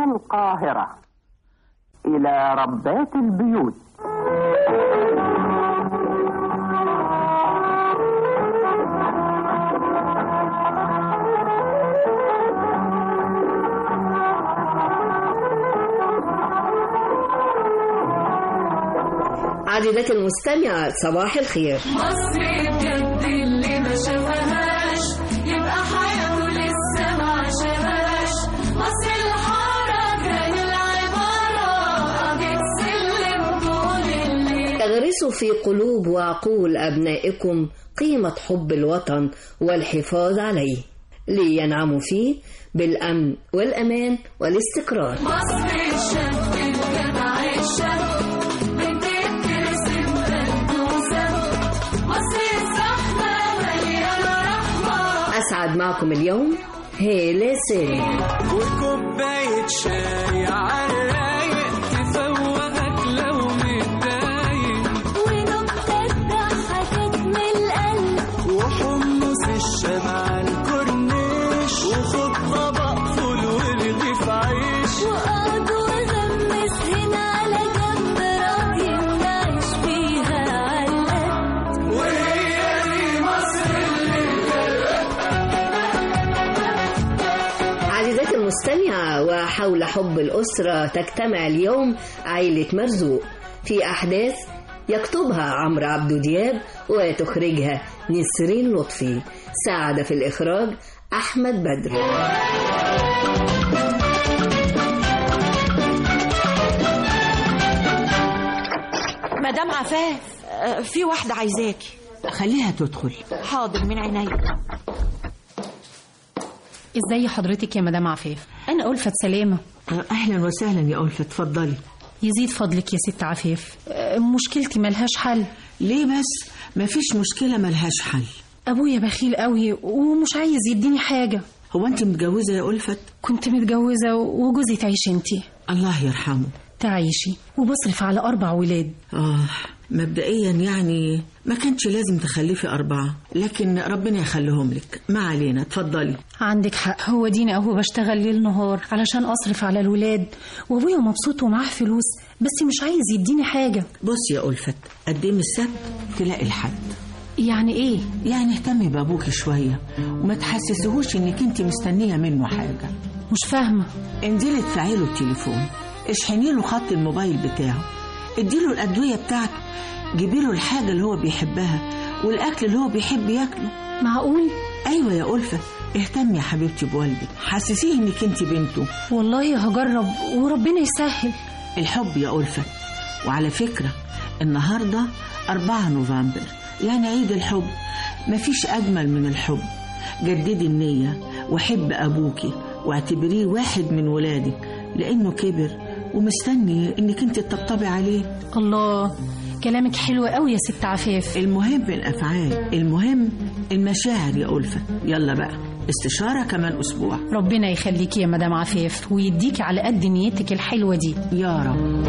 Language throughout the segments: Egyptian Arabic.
من القاهرة إلى ربات البيوت عزيزتي المستمعة صباح الخير مصر بجد اللي ما شافهاش يبقى حياته لسه ما عاشهاش مصر الحارة كان العبارة قضية سلم طول الليل تغرسوا في قلوب وعقول أبنائكم قيمة حب الوطن والحفاظ عليه لينعموا فيه بالأمن والأمان والاستقرار مصر الشاب الجدع الشاب بنت ترسم بلدوسة مصر الزحمة مليانة رحمة أسعد معكم اليوم هالة سالم وكوباية شاي عالرايق تفوقك لو متضايق ونكتة ضحكت من القلب وحمص الشمع الكورنيش وخد طبق فول ورغيف عيش وقعد وغمس هنا على جنب راضي نعيش فيها علقة وهي دي مصر عزيزتي المستمعة وحول حب الأسرة تجتمع اليوم عائلة مرزوق في أحداث يكتبها عمرو عبدو دياب وتخرجها نسرين لطفي ساعد في الإخراج أحمد بدر مدام عفاف آه، في واحدة عايزاكي خليها تدخل حاضر من عينيا ازاي حضرتك يا مدام عفاف انا ألفت سلامة اهلا وسهلا يا ألفة اتفضلي يزيد فضلك يا ست عفاف أه، مشكلتي ملهاش حل ليه بس مفيش مشكلة ملهاش حل ابويا بخيل قوي ومش عايز يديني حاجة هو انت متجوزة يا ألفت كنت متجوزة وجوزي تعيش انتي الله يرحمه تعيشي وبصرف على أربع ولاد آه مبدئيا يعني ما كانش لازم تخلفي أربعة لكن ربنا يخليهم لك ما علينا اتفضلي عندك حق هو ديني أهو بشتغل ليل نهار علشان أصرف على الولاد وأبويا مبسوط ومعاه فلوس بس مش عايز يديني حاجة بص يا ألفت قدمي السبت تلاقي الحد يعني إيه؟ يعني اهتمي بأبوكي شوية وما تحسسهوش إنك أنت مستنية منه حاجة مش فاهمة انزلي ادفعي له التليفون اشحني له خط الموبايل بتاعه اديله الأدوية بتاعته جيبي له الحاجة اللي هو بيحبها والأكل اللي هو بيحب ياكله معقول؟ أيوة يا ألفة اهتمي يا حبيبتي بوالدك حسسيه إنك أنت بنته والله هجرب وربنا يسهل الحب يا ألفة وعلى فكرة النهاردة 4 نوفمبر يعني عيد الحب مفيش أجمل من الحب جددي النية وحب أبوكي واعتبريه واحد من ولادك لأنه كبر ومستني إنك أنت تطبطبي عليه الله كلامك حلو قوي يا ست عفاف المهم الأفعال المهم المشاعر يا ألفة يلا بقى استشارة كمان أسبوع ربنا يخليكي يا مدام عفاف ويديكي على قد نيتك الحلوة دي يا رب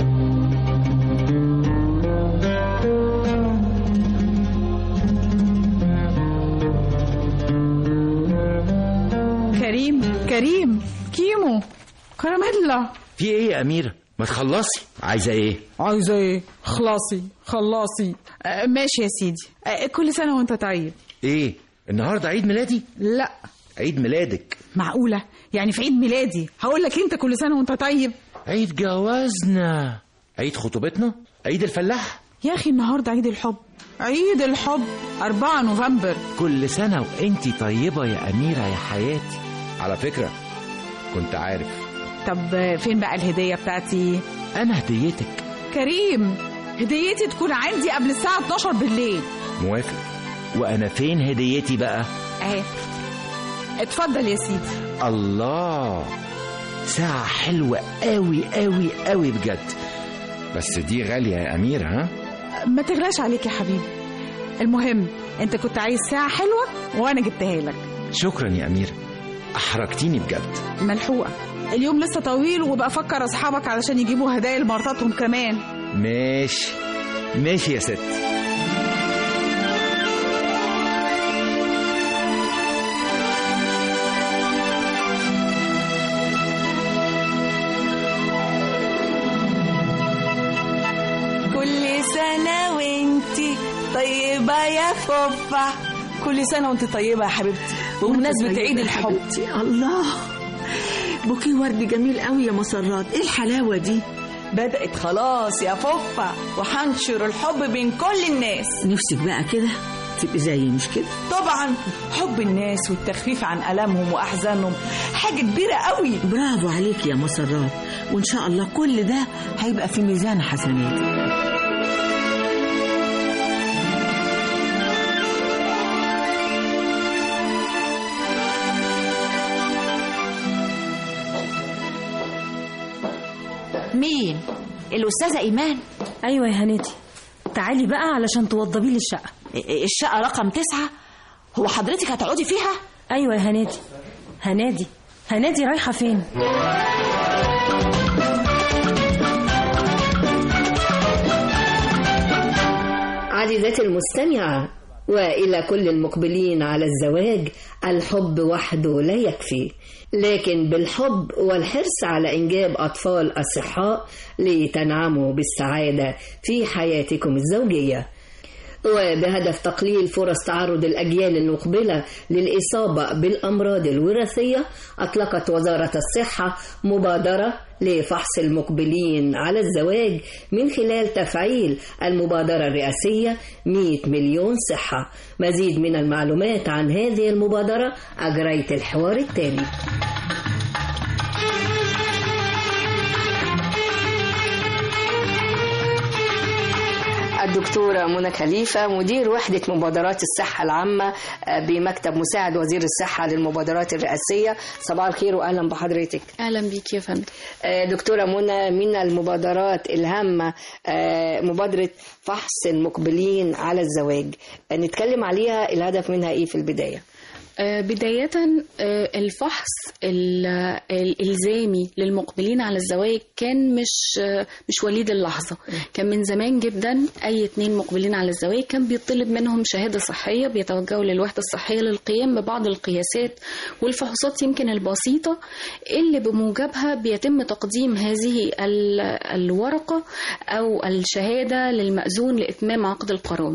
كريم كريم كيمو كراميلا في ايه يا أميرة؟ ما تخلصي عايزة ايه؟ عايزة ايه خلاصي خلاصي آه ماشي يا سيدي آه كل سنة وانت طيب ايه؟ النهاردة عيد ميلادي؟ لا عيد ميلادك معقولة يعني في عيد ميلادي هقول لك انت كل سنة وانت طيب عيد جوازنا عيد خطوبتنا؟ عيد الفلاح؟ يا اخي النهاردة عيد الحب عيد الحب 4 نوفمبر كل سنة وانتي طيبة يا أميرة يا حياتي على فكرة كنت عارف طب آه، فين بقى الهدية بتاعتي أنا هديتك كريم هديتي تكون عندي قبل الساعة 12 بالليل موافق وأنا فين هديتي بقى؟ اهي اتفضل يا سيدي الله ساعة حلوة قوي قوي قوي بجد بس دي غالية يا أميرة ها؟ ما تغلاش عليك يا حبيبي المهم انت كنت عايز ساعة حلوة وانا جبتها لك شكرا يا أميرة أحرجتيني بجد ملحوقة اليوم لسه طويل وبقى فكر اصحابك علشان يجيبوا هدايا لمراتاتهم كمان ماشي ماشي يا ست طيبة يا فوفا كل سنة وانت طيبة يا حبيبتي بمناسبة طيبة عيد يا الحب حبيبتي. الله بوكيه ورد جميل قوي يا مسرات ايه الحلاوه دي بدأت خلاص يا فوفا وهنشر الحب بين كل الناس نفسك بقى كده تبقي زيي مش كده طبعا حب الناس والتخفيف عن ألمهم وأحزانهم حاجة كبيرة قوي برافو عليك يا مسرات وان شاء الله كل ده هيبقى في ميزان حسناتك مين؟ الأستاذة إيمان ايوه يا هنادي تعالي بقى علشان توضبي لي الشقه الشقة رقم تسعة هو حضرتك هتقعدي فيها؟ ايوه يا هنادي هنادي هنادي رايحه فين عزيزتي المستمعة وإلى كل المقبلين على الزواج الحب وحده لا يكفي لكن بالحب والحرص على إنجاب أطفال أصحاء لتنعموا بالسعادة في حياتكم الزوجية وبهدف تقليل فرص تعرض الأجيال المقبلة للإصابة بالأمراض الوراثية أطلقت وزارة الصحة مبادرة لفحص المقبلين على الزواج من خلال تفعيل المبادرة الرئاسية 100 مليون صحة مزيد من المعلومات عن هذه المبادرة أجريت الحوار التالي الدكتورة منى خليفة مدير وحدة مبادرات الصحة العامة بمكتب مساعد وزير الصحة للمبادرات الرئاسية صباح الخير وأهلا بحضرتك اهلا بيك يا فندم دكتورة منى من المبادرات الهامة مبادرة فحص المقبلين على الزواج نتكلم عليها الهدف منها إيه في البداية آه، بداية آه، الفحص ال- الإلزامي للمقبلين على الزواج كان مش آه، مش وليد اللحظة كان من زمان جدا أي اتنين مقبلين على الزواج كان بيطلب منهم شهادة صحية بيتوجهوا للوحدة الصحية للقيام ببعض القياسات والفحوصات يمكن البسيطة اللي بموجبها بيتم تقديم هذه ال- الورقة أو الشهادة للمأذون لإتمام عقد القران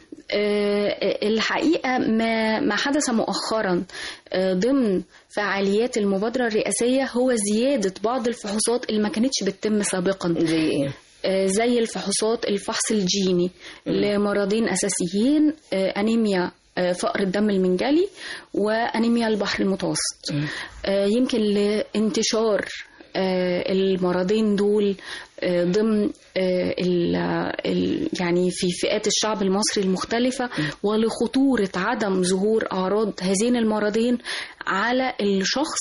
آه، الحقيقة ما ما حدث مؤخرا آه، ضمن فعاليات المبادرة الرئاسية هو زيادة بعض الفحوصات اللي ما كانتش بتتم سابقا زي إيه؟ آه، زي الفحوصات الفحص الجيني لمرضين أساسيين آه، أنيميا آه، فقر الدم المنجلي وأنيميا البحر المتوسط آه، يمكن لانتشار آه، المرضين دول آه، ضمن آه، ال- ال- يعني في فئات الشعب المصري المختلفة ولخطورة عدم ظهور أعراض هذين المرضين على الشخص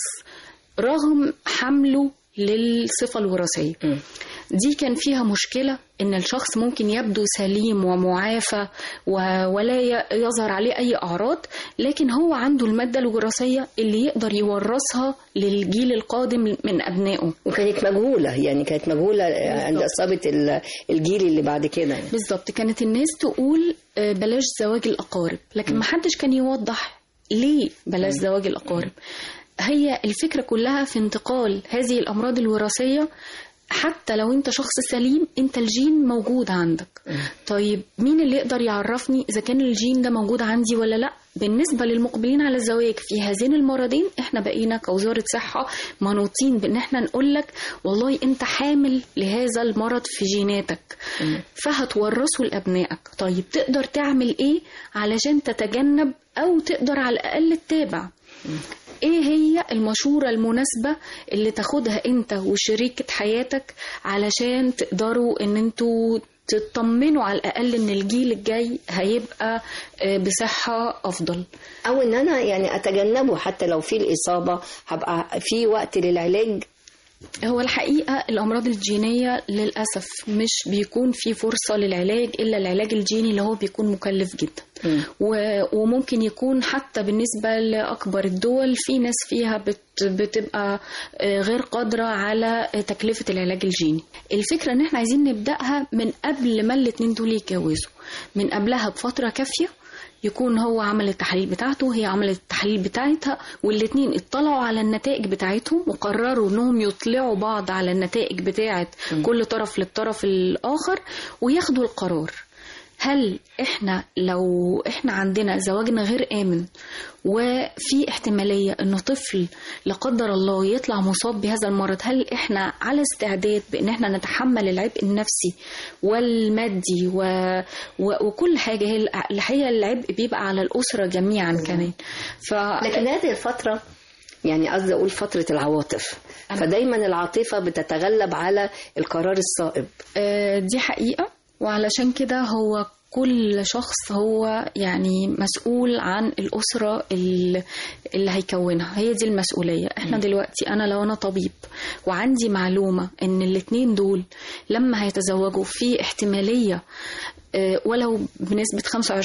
رغم حمله للصفة الوراثية دي كان فيها مشكلة إن الشخص ممكن يبدو سليم ومعافى و- ولا ي- يظهر عليه أي أعراض لكن هو عنده المادة الوراثية اللي يقدر يورثها للجيل القادم من أبنائه وكانت مجهولة يعني كانت مجهولة عند إصابة ال- الجيل اللي بعد كده يعني. بالظبط كانت الناس تقول آه، بلاش زواج الأقارب لكن ما حدش كان يوضح ليه بلاش زواج الأقارب هي الفكرة كلها في انتقال هذه الأمراض الوراثية حتى لو انت شخص سليم انت الجين موجود عندك طيب مين اللي يقدر يعرفني اذا كان الجين ده موجود عندي ولا لا بالنسبة للمقبلين على الزواج في هذين المرضين احنا بقينا كوزارة صحة منوطين بان احنا نقول لك والله انت حامل لهذا المرض في جيناتك فهتورثه لابنائك طيب تقدر تعمل ايه علشان تتجنب او تقدر على الاقل تتابع ايه هي المشورة المناسبة اللي تاخدها انت وشريكة حياتك علشان تقدروا ان انتوا تطمنوا على الاقل ان الجيل الجاي هيبقى آه، بصحة افضل او ان انا يعني اتجنبه حتى لو في الاصابه هبقى في وقت للعلاج هو الحقيقة الأمراض الجينية للأسف مش بيكون في فرصة للعلاج إلا العلاج الجيني اللي هو بيكون مكلف جدا و- وممكن يكون حتى بالنسبة لأكبر الدول في ناس فيها بت بتبقى آه، غير قادرة على آه، تكلفة العلاج الجيني الفكرة ان احنا عايزين نبدأها من قبل ما الاتنين دول يتجوزوا من قبلها بفترة كافية يكون هو عمل التحاليل بتاعته هي عملت التحاليل بتاعتها والاتنين اطلعوا على النتائج بتاعتهم وقرروا انهم يطلعوا بعض على النتائج بتاعت كل طرف للطرف الاخر وياخدوا القرار هل احنا لو احنا عندنا زواجنا غير امن وفي احتماليه انه طفل لا قدر الله يطلع مصاب بهذا المرض هل احنا على استعداد بان احنا نتحمل العبء النفسي والمادي و... و... وكل حاجه هي الحقيقه العبء بيبقى على الاسره جميعا كمان ف... لكن هذه الفترة يعني قصدي أقول فترة العواطف فدايما العاطفة بتتغلب على القرار الصائب آه، دي حقيقة وعلشان كده هو كل شخص هو يعني مسؤول عن الأسرة ال- اللي هيكونها هي دي المسؤولية احنا دلوقتي أنا لو أنا طبيب وعندي معلومة إن الاتنين دول لما هيتزوجوا في احتمالية آه، ولو بنسبة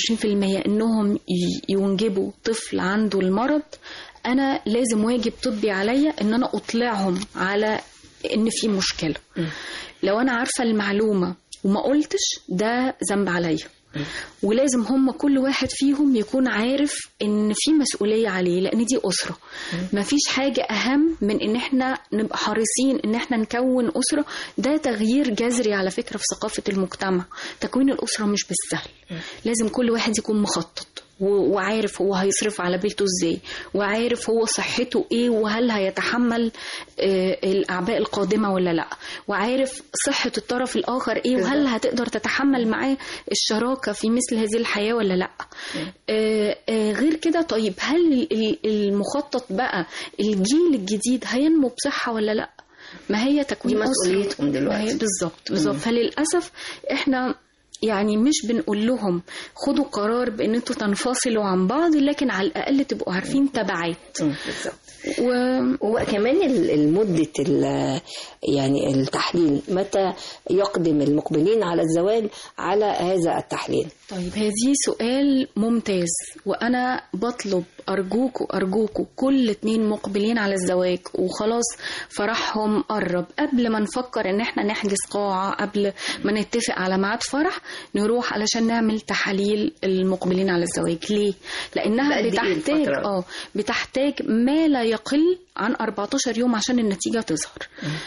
25% إنهم ي- ينجبوا طفل عنده المرض أنا لازم واجب طبي عليا إن أنا أطلعهم على إن في مشكلة لو أنا عارفة المعلومة وما قلتش ده ذنب عليا ولازم هم كل واحد فيهم يكون عارف ان في مسؤولية عليه لان دي اسرة مفيش حاجة اهم من ان احنا نبقى حريصين ان احنا نكون اسرة ده تغيير جذري على فكرة في ثقافة المجتمع تكوين الاسرة مش بالسهل لازم كل واحد يكون مخطط و- وعارف هو هيصرف على بيته ازاي وعارف هو صحته ايه وهل هيتحمل آه، الاعباء القادمه ولا لا وعارف صحه الطرف الاخر ايه وهل هتقدر تتحمل معاه الشراكه في مثل هذه الحياه ولا لا آه، آه، غير كده طيب هل ال- ال- المخطط بقى الجيل الجديد هينمو بصحه ولا لا ما هي تكوين دي أسرة. مسؤوليتهم دلوقتي. ما هي بالظبط بالظبط مم. فللاسف احنا يعني مش بنقول لهم خدوا قرار بان انتوا تنفصلوا عن بعض لكن على الاقل تبقوا عارفين تبعات و... وكمان ال- المدة ال- يعني التحليل متى يقدم المقبلين على الزواج على هذا التحليل طيب هذه سؤال ممتاز وانا بطلب ارجوكوا ارجوكوا كل اتنين مقبلين على الزواج وخلاص فرحهم قرب قبل ما نفكر ان احنا نحجز قاعة قبل ما نتفق على ميعاد فرح نروح علشان نعمل تحاليل المقبلين على الزواج ليه لانها بقد إيه بتحتاج الفترة؟ اه بتحتاج ما لا يقل عن 14 يوم عشان النتيجة تظهر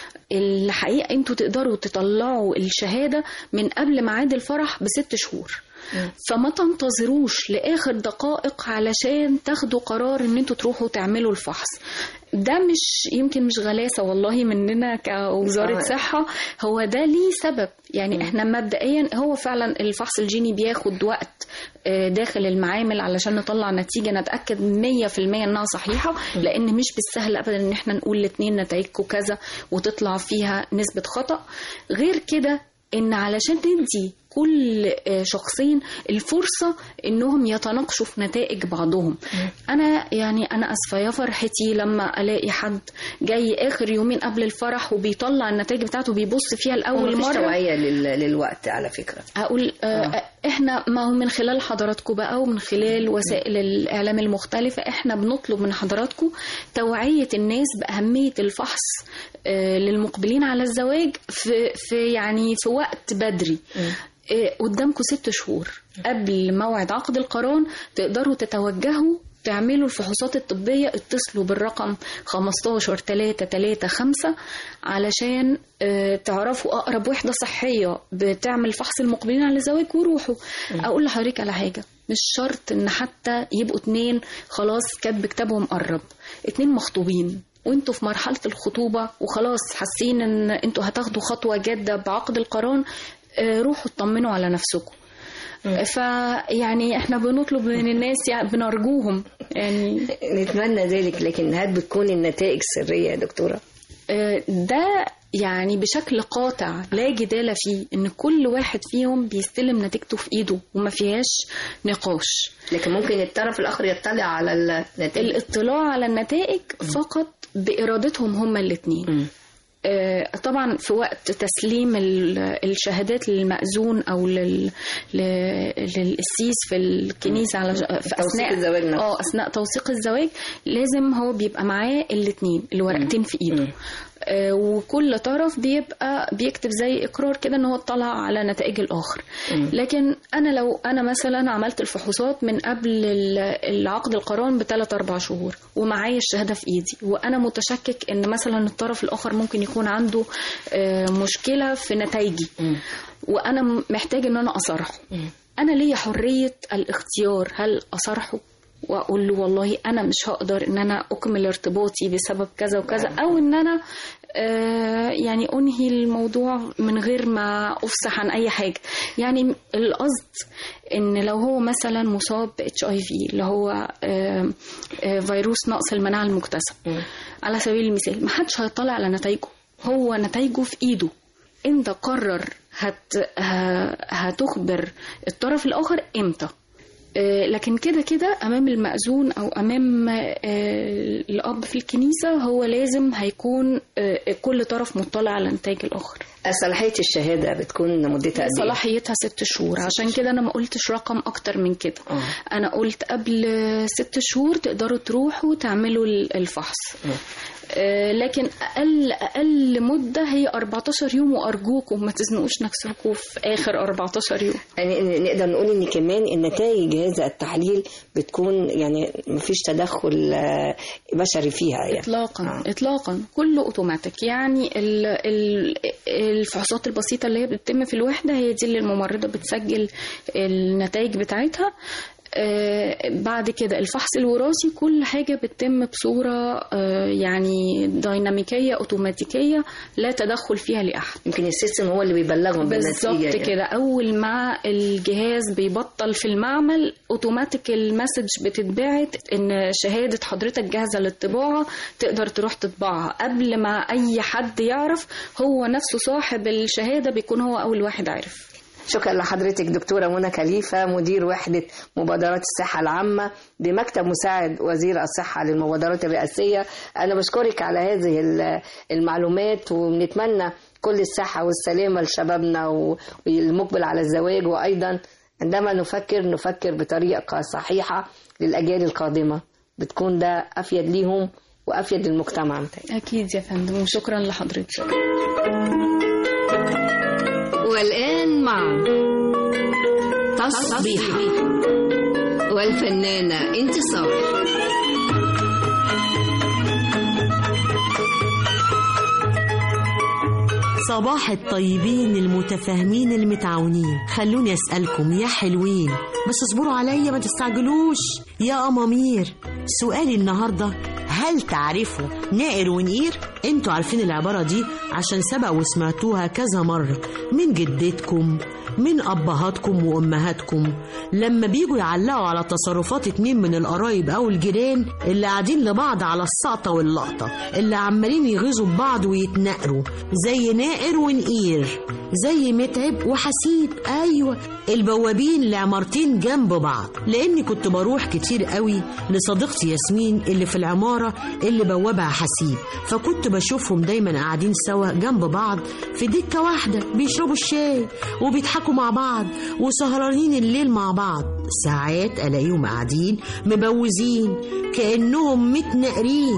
الحقيقة انتوا تقدروا تطلعوا الشهادة من قبل ميعاد الفرح بست شهور فما تنتظروش لاخر دقائق علشان تاخدوا قرار ان انتوا تروحوا تعملوا الفحص ده مش يمكن مش غلاسه والله مننا كوزاره آه. صحه هو ده ليه سبب يعني احنا مبدئيا هو فعلا الفحص الجيني بياخد وقت آه، داخل المعامل علشان نطلع نتيجه نتاكد 100% انها صحيحه لان مش بالسهل ابدا ان احنا نقول الاثنين نتائجكم كذا وتطلع فيها نسبه خطا غير كده ان علشان ندي كل آه، شخصين الفرصة انهم يتناقشوا في نتائج بعضهم انا يعني انا اسفة يا فرحتي لما الاقي حد جاي اخر يومين قبل الفرح وبيطلع النتائج بتاعته بيبص فيها لاول ومفيش مرة توعية لل- للوقت على فكرة اقول آه. احنا ما هو من خلال حضراتكم بقى ومن خلال وسائل الاعلام المختلفه احنا بنطلب من حضراتكم توعيه الناس باهميه الفحص آه للمقبلين على الزواج في في يعني في وقت بدري آه قدامكم ست شهور قبل موعد عقد القران تقدروا تتوجهوا تعملوا الفحوصات الطبية اتصلوا بالرقم 15 3 3 5 علشان آه، تعرفوا أقرب وحدة صحية بتعمل فحص المقبلين على الزواج وروحوا أقول لحضرتك على حاجة مش شرط إن حتى يبقوا اتنين خلاص كاتب كتابهم قرب اتنين مخطوبين وانتوا في مرحلة الخطوبة وخلاص حاسين ان انتوا هتاخدوا خطوة جادة بعقد القران آه، روحوا اطمنوا على نفسكم فيعني احنا بنطلب من الناس يعني بنرجوهم يعني نتمنى ذلك لكن هل بتكون النتائج سرية يا دكتورة؟ آه، ده يعني بشكل قاطع لا جدال فيه ان كل واحد فيهم بيستلم نتيجته في ايده وما فيهاش نقاش لكن ممكن الطرف الآخر يطلع على النتائج الاطلاع على النتائج فقط بإرادتهم هما الاثنين آه، طبعا في وقت تسليم ال- الشهادات للمأذون او لل... ل- للقسيس في الكنيسه على في توثيق الزواج نفسه. اه اثناء توثيق الزواج لازم هو بيبقى معاه الاثنين الورقتين في ايده آه، وكل طرف بيبقى بيكتب زي اقرار كده ان هو اطلع على نتائج الاخر لكن انا لو انا مثلا عملت الفحوصات من قبل ال- العقد القران بثلاث اربع شهور ومعايا الشهاده في ايدي وانا متشكك ان مثلا الطرف الاخر ممكن يكون عنده آه، مشكله في نتائجي وانا م- محتاج ان انا اصارحه انا ليا حريه الاختيار هل اصارحه واقول له والله انا مش هقدر ان انا اكمل ارتباطي بسبب كذا وكذا او ان انا آه، يعني انهي الموضوع من غير ما افصح عن اي حاجه يعني القصد ان لو هو مثلا مصاب اتش اي في اللي هو آه، آه، فيروس نقص المناعه المكتسب على سبيل المثال ما حدش هيطلع على نتائجه هو نتائجه في ايده انت قرر هت ه- هتخبر الطرف الاخر امتى آه، لكن كده كده امام المأذون او امام آه، الاب في الكنيسه هو لازم هيكون آه، كل طرف مطلع على نتائج الاخر صلاحية الشهادة بتكون مدتها قد إيه؟ صلاحيتها ست شهور عشان كده انا ما قلتش رقم اكتر من كده انا قلت قبل ست شهور تقدروا تروحوا تعملوا ال- الفحص آه، لكن اقل اقل مده هي 14 يوم وارجوكم ما تزنقوش نفسكم في اخر 14 يوم يعني نقدر نقول ان كمان النتائج هذا التحليل بتكون يعني مفيش تدخل آه، بشري فيها يعني اطلاقا آه. اطلاقا كله اوتوماتيك يعني ال ال الفحوصات البسيطه اللي هي بتتم في الوحده هي دي اللي الممرضه بتسجل النتائج بتاعتها آه بعد كده الفحص الوراثي كل حاجة بتتم بصورة آه يعني ديناميكية أوتوماتيكية لا تدخل فيها لأحد يمكن السيستم هو اللي بيبلغهم بالظبط بالنتيجة يعني. كده أول ما الجهاز بيبطل في المعمل أوتوماتيك المسج بتتبعت إن شهادة حضرتك جاهزة للطباعة تقدر تروح تطبعها قبل ما أي حد يعرف هو نفسه صاحب الشهادة بيكون هو أول واحد عارف شكرا لحضرتك دكتورة منى خليفة مدير وحدة مبادرات الصحة العامة بمكتب مساعد وزير الصحة للمبادرات الرئاسية أنا بشكرك على هذه ال- المعلومات ونتمنى كل الصحة والسلامة لشبابنا و- والمقبل على الزواج وأيضا عندما نفكر نفكر بطريقة صحيحة للأجيال القادمة بتكون ده أفيد ليهم وأفيد للمجتمع متهيألي. أكيد يا فندم وشكرا لحضرتك والآن مع تصبيحة والفنانة انتصار صباح الطيبين المتفاهمين المتعاونين خلوني أسألكم يا حلوين بس اصبروا عليا ما تستعجلوش يا أمامير سؤالي النهاردة هل تعرفوا نائر ونقير؟ انتوا عارفين العبارة دي عشان سبق وسمعتوها كذا مرة من جدتكم من أبهاتكم وأمهاتكم لما بيجوا يعلقوا على تصرفات اتنين من القرايب أو الجيران اللي قاعدين لبعض على السقطة واللقطة اللي عمالين يغيظوا ببعض ويتناقروا زي نائر ونقير زي متعب وحسيب أيوة البوابين لعمارتين جنب بعض لأني كنت بروح كتير قوي لصديقتي ياسمين اللي في العمارة اللي بوابها حسيب فكنت بشوفهم دايما قاعدين سوا جنب بعض في دكة واحدة بيشربوا الشاي وبيضحكوا مع بعض وسهرانين الليل مع بعض ساعات ألاقيهم قاعدين مبوزين كأنهم متنقرين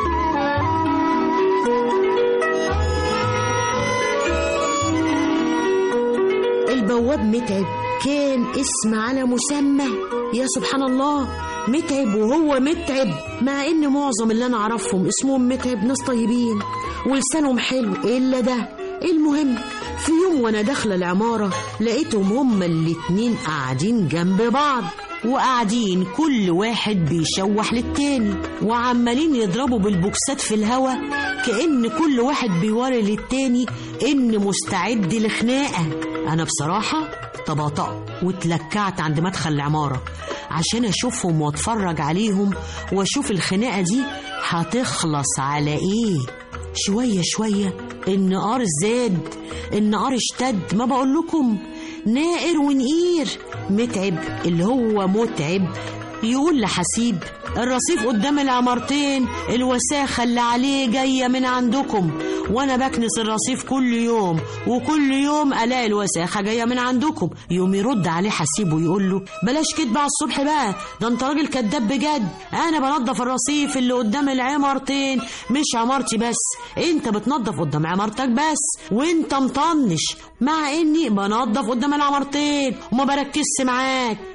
البواب متعب كان اسم على مسمى يا سبحان الله متعب وهو متعب مع ان معظم اللي انا اعرفهم اسمهم متعب ناس طيبين ولسانهم حلو الا ده المهم في يوم وانا داخله العماره لقيتهم هما الاتنين قاعدين جنب بعض وقاعدين كل واحد بيشوح للتاني وعمالين يضربوا بالبوكسات في الهوا كأن كل واحد بيوري للتاني إن مستعد لخناقة أنا بصراحة طبطأت واتلكعت عند مدخل العمارة عشان أشوفهم وأتفرج عليهم وأشوف الخناقة دي هتخلص على إيه شوية شوية النقار زاد النقار اشتد ما بقول لكم نائر ونقير متعب اللي هو متعب يقول لحسيب الرصيف قدام العمارتين الوساخة اللي عليه جاية من عندكم وانا بكنس الرصيف كل يوم وكل يوم الاقي الوساخة جاية من عندكم يوم يرد عليه حسيب ويقول له بلاش كدب على الصبح بقى ده انت راجل كداب بجد انا بنضف الرصيف اللي قدام العمارتين مش عمارتي بس انت بتنضف قدام عمارتك بس وانت مطنش مع اني بنضف قدام العمارتين وما بركزش معاك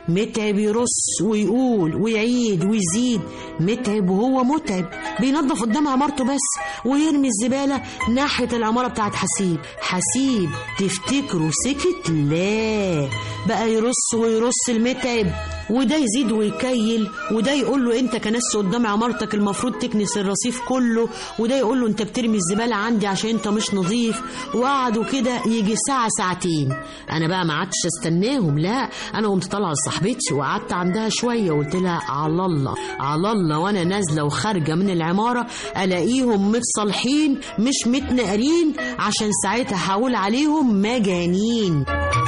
متعب يرص ويقول ويعيد ويزيد متعب وهو متعب بينظف قدام عمارته بس ويرمي الزبالة ناحية العمارة بتاعت حسيب حسيب تفتكروا سكت لا بقى يرص ويرص المتعب وده يزيد ويكيل وده يقول له انت كنس قدام عمارتك المفروض تكنس الرصيف كله وده يقول له انت بترمي الزباله عندي عشان انت مش نظيف وقعدوا كده يجي ساعه ساعتين انا بقى ما قعدتش استناهم لا انا قمت طالعه لصاحبتي وقعدت عندها شويه وقلت لها على الله على الله وانا نازله وخارجه من العماره الاقيهم متصالحين مش متنقرين عشان ساعتها هقول عليهم مجانين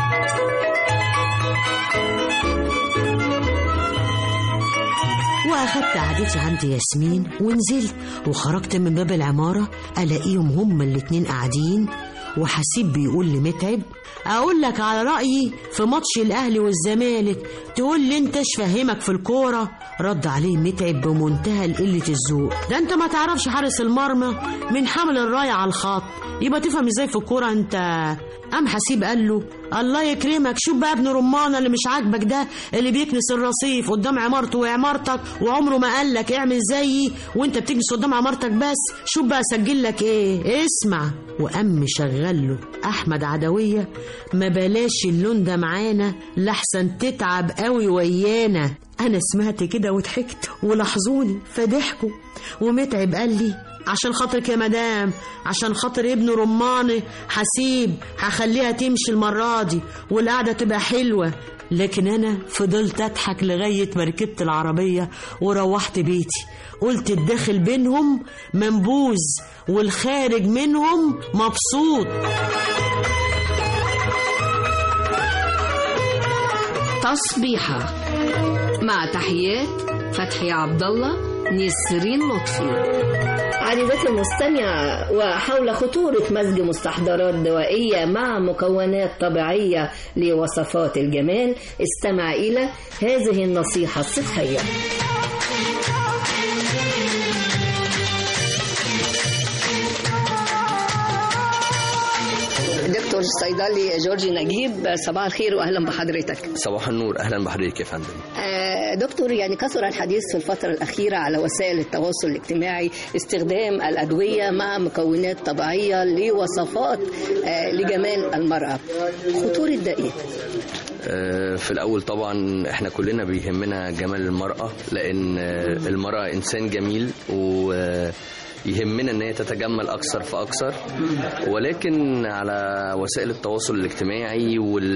واخدت قعدتي عند ياسمين ونزلت وخرجت من باب العمارة الاقيهم هما الاتنين قاعدين وحسيب بيقول لمتعب اقول لك على رأيي في ماتش الاهلي والزمالك تقول لي انتش فاهمك في الكورة رد عليه متعب بمنتهى قلة الذوق ده انت ما تعرفش حارس المرمى من حمل الراية على الخط يبقى تفهم ازاي في الكورة انت قام حسيب قال له الله يكرمك شوف بقى ابن رمانة اللي مش عاجبك ده اللي بيكنس الرصيف قدام عمارته وعمارتك وعمره ما قال لك اعمل زيي وانت بتكنس قدام عمارتك بس شوف بقى سجل لك ايه اسمع وقام مشغل له احمد عدوية ما بلاش اللون ده معانا لحسن تتعب قوي ويانا انا سمعت كده وضحكت ولاحظوني فضحكوا ومتعب قال لي عشان خاطرك يا مدام عشان خاطر ابن رماني حسيب هخليها تمشي المرة دي والقعدة تبقى حلوة لكن أنا فضلت أضحك لغاية ما ركبت العربية وروحت بيتي قلت الداخل بينهم منبوذ والخارج منهم مبسوط تصبيحة مع تحيات فتحي عبد الله نسرين لطفي عزيزتي المستمعة وحول خطورة مزج مستحضرات دوائية مع مكونات طبيعية لوصفات الجمال استمع إلى هذه النصيحة الصحية دكتور الصيدلي جورجي نجيب صباح الخير واهلا بحضرتك صباح النور اهلا بحضرتك يا فندم آه، دكتور يعني كثر الحديث في الفترة الأخيرة على وسائل التواصل الاجتماعي استخدام الأدوية مع مكونات طبيعية لوصفات آه، لجمال المرأة خطورة ده إيه؟ آه، في الاول طبعا احنا كلنا بيهمنا جمال المراه لان آه، المراه انسان جميل و آه، يهمنا ان هي تتجمل اكثر فاكثر ولكن على وسائل التواصل الاجتماعي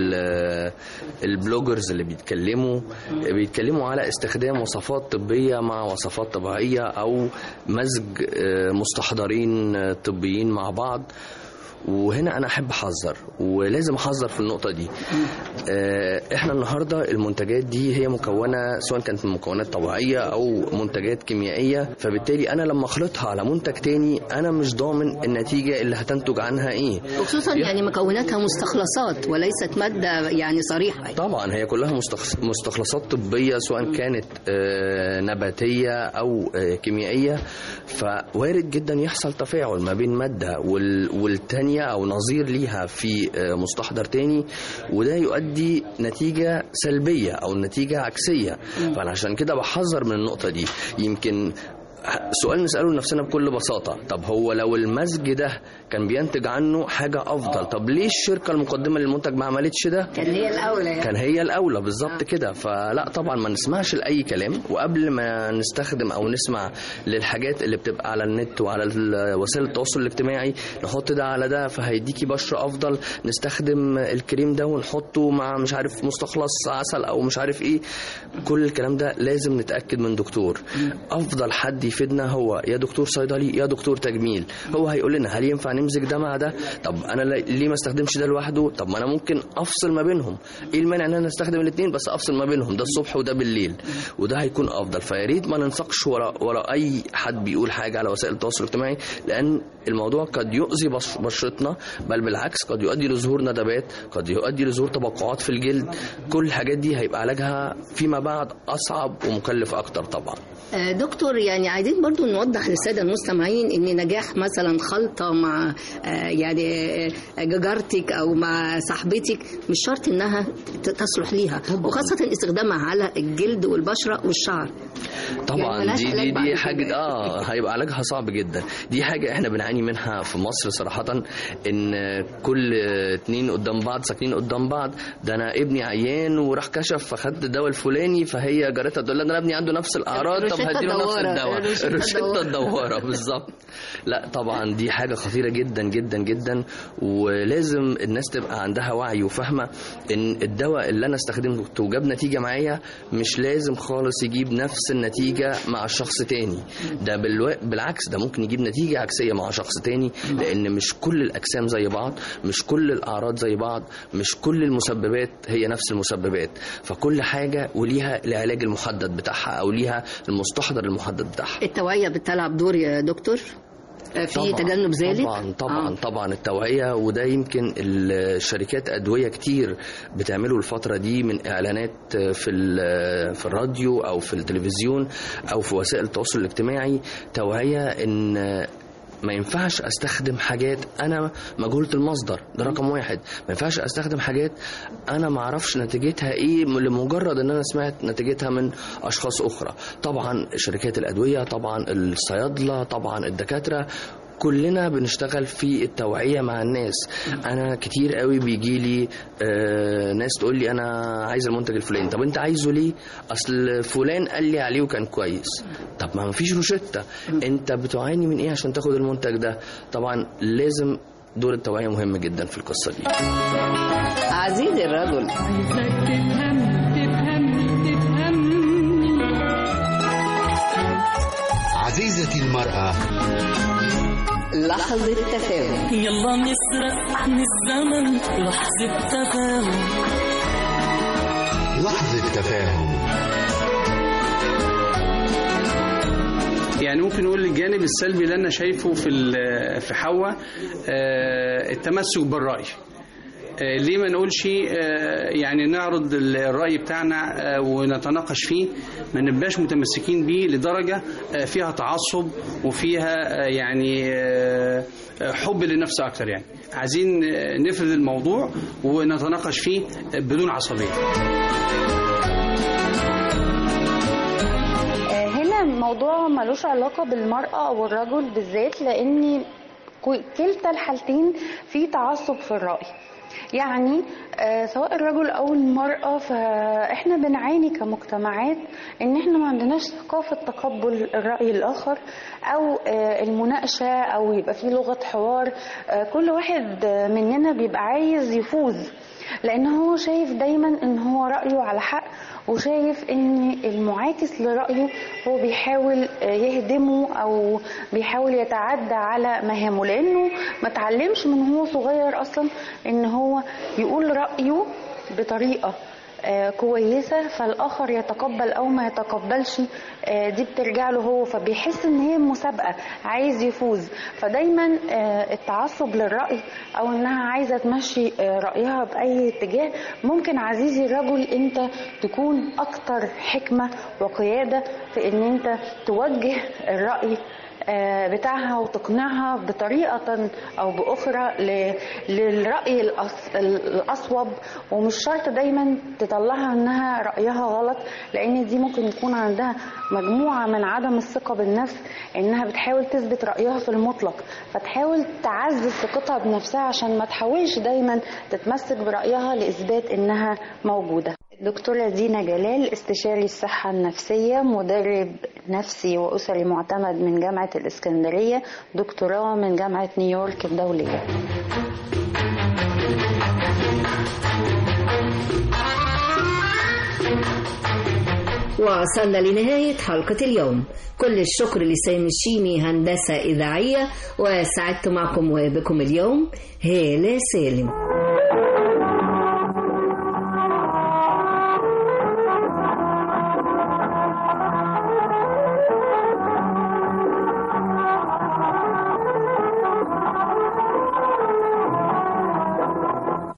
والبلوجرز اللي بيتكلموا بيتكلموا على استخدام وصفات طبيه مع وصفات طبيعيه او مزج آه، مستحضرين آه، طبيين مع بعض وهنا انا احب احذر ولازم احذر في النقطه دي آه، احنا النهارده المنتجات دي هي مكونه سواء كانت من مكونات طبيعيه او منتجات كيميائيه فبالتالي انا لما اخلطها على منتج تاني انا مش ضامن النتيجه اللي هتنتج عنها ايه وخصوصا يعني مكوناتها مستخلصات وليست مادة يعني صريحة طبعا هي كلها مستخ- مستخلصات طبية سواء كانت آه، نباتية أو آه، كيميائية فوارد جدا يحصل تفاعل ما بين مادة وال- والتانية أو نظير ليها في آه، مستحضر تاني وده يؤدي نتيجة سلبية أو نتيجة عكسية فأنا عشان كده بحذر من النقطة دي يمكن سؤال نسأله لنفسنا بكل بساطة طب هو لو المزج ده كان بينتج عنه حاجة أفضل طب ليه الشركة المقدمة للمنتج ما عملتش ده كان هي الأولى يعني. كان هي الأولى بالظبط كده فلا طبعا ما نسمعش لأي كلام وقبل ما نستخدم أو نسمع للحاجات اللي بتبقى على النت وعلى ال- وسائل التواصل الاجتماعي نحط ده على ده فهيديكي بشرة أفضل نستخدم الكريم ده ونحطه مع مش عارف مستخلص عسل أو مش عارف إيه كل الكلام ده لازم نتأكد من دكتور أفضل حد يفيدنا هو يا دكتور صيدلي يا دكتور تجميل هو هيقول لنا هل ينفع نمزج ده مع ده طب انا لا- ليه ما استخدمش ده لوحده طب ما انا ممكن افصل ما بينهم ايه المانع ان انا استخدم الاثنين بس افصل ما بينهم ده الصبح وده بالليل وده هيكون افضل فيا ريت ما ننسقش ورا ورا اي حد بيقول حاجه على وسائل التواصل الاجتماعي لان الموضوع قد يؤذي بش- بشرتنا بل بالعكس قد يؤدي لظهور ندبات قد يؤدي لظهور تبقعات في الجلد كل الحاجات دي هيبقى علاجها فيما بعد اصعب ومكلف اكتر طبعا آه، دكتور يعني عايزين برضو نوضح للساده المستمعين ان نجاح مثلا خلطه مع آه، يعني آه، جارتك او مع صاحبتك مش شرط انها ت- تصلح ليها وخاصه استخدامها على الجلد والبشره والشعر يعني طبعا ملهاش دي علاج دي, بعد دي كده. حاجه اه هيبقى علاجها صعب جدا دي حاجه احنا بنعاني منها في مصر صراحه ان كل اتنين قدام بعض ساكنين قدام بعض ده انا ابني عيان وراح كشف فخد الدواء الفلاني فهي جارتها تقول لها ده انا ابني عنده نفس الاعراض طب الروشتة هديله نفس الدوارة، الدواء الروشتة الروشته الدوارة. الدواره بالظبط لا طبعا دي حاجه خطيره جدا جدا جدا ولازم الناس تبقى عندها وعي وفاهمه ان الدواء اللي انا استخدمته وجاب نتيجه معايا مش لازم خالص يجيب نفس النتيجه مع شخص تاني ده بالو... بالعكس ده ممكن يجيب نتيجه عكسيه مع شخص تاني لان مش كل الاجسام زي بعض مش كل الاعراض زي بعض مش كل المسببات هي نفس المسببات فكل حاجه وليها العلاج المحدد بتاعها او ليها المستحضر المحدد بتاعها التوعيه بتلعب دور يا دكتور آه، في طبعاً، تجنب ذلك طبعا طبعا آه. آه. طبعا التوعيه وده يمكن الشركات ادويه كتير بتعمله الفتره دي من اعلانات في ال- في الراديو او في التلفزيون او في وسائل التواصل الاجتماعي توعيه ان ما ينفعش استخدم حاجات انا مجهوله المصدر ده رقم واحد ما ينفعش استخدم حاجات انا ما اعرفش نتيجتها ايه لمجرد ان انا سمعت نتيجتها من اشخاص اخرى طبعا شركات الادويه طبعا الصيادله طبعا الدكاتره كلنا بنشتغل في التوعيه مع الناس انا كتير قوي بيجي لي آه ناس تقول لي انا عايز المنتج الفلاني طب انت عايزه ليه اصل فلان قال لي عليه وكان كويس طب ما فيش روشته انت بتعاني من ايه عشان تاخد المنتج ده طبعا لازم دور التوعيه مهم جدا في القصه دي عزيزي الرجل عزيزتي المرأة لحظة تفاهم يلا نسرق من الزمن لحظة تفاهم لحظة تفاهم يعني ممكن نقول الجانب السلبي اللي انا شايفه في ال- في حواء آه، التمسك بالراي آه، ليه ما نقولش آه، يعني نعرض الرأي بتاعنا آه، ونتناقش فيه ما نبقاش متمسكين بيه لدرجة آه، فيها تعصب وفيها آه، يعني آه، آه، حب للنفس أكتر يعني عايزين آه، نفرد الموضوع ونتناقش فيه آه، بدون عصبية آه، هنا الموضوع ملوش علاقة بالمرأة أو الرجل بالذات لأن كو- كلتا الحالتين في تعصب في الرأي يعني آه، سواء الرجل أو المرأة فإحنا بنعاني كمجتمعات إن إحنا ما عندناش ثقافة تقبل الرأي الآخر أو آه، المناقشة أو يبقى في لغة حوار آه، كل واحد آه، مننا بيبقى عايز يفوز لان هو شايف دايما ان هو رايه على حق وشايف ان المعاكس لرايه هو بيحاول آه، يهدمه او بيحاول يتعدى على مهامه لانه ما اتعلمش من هو صغير اصلا ان هو يقول رايه بطريقه آه، كويسة فالآخر يتقبل أو ما يتقبلش آه، دي بترجع له هو فبيحس إن هي مسابقة عايز يفوز فدايما آه، التعصب للرأي أو إنها عايزة تمشي آه، رأيها بأي اتجاه ممكن عزيزي الرجل أنت تكون أكتر حكمة وقيادة في إن أنت توجه الرأي آه، بتاعها وتقنعها بطريقة أو بأخرى ل- للرأي الأص- الأصوب ومش شرط دايما تطلعها إنها رأيها غلط لأن دي ممكن يكون عندها مجموعة من عدم الثقة بالنفس إنها بتحاول تثبت رأيها في المطلق فتحاول تعزز ثقتها بنفسها عشان ما تحاولش دايما تتمسك برأيها لإثبات إنها موجودة دكتورة دينا جلال استشاري الصحة النفسية مدرب نفسي وأسري معتمد من جامعة الإسكندرية دكتوراه من جامعة نيويورك الدولية وصلنا لنهاية حلقة اليوم كل الشكر لسامي الشيمي هندسة إذاعية وسعدت معكم وبكم اليوم هالة سالم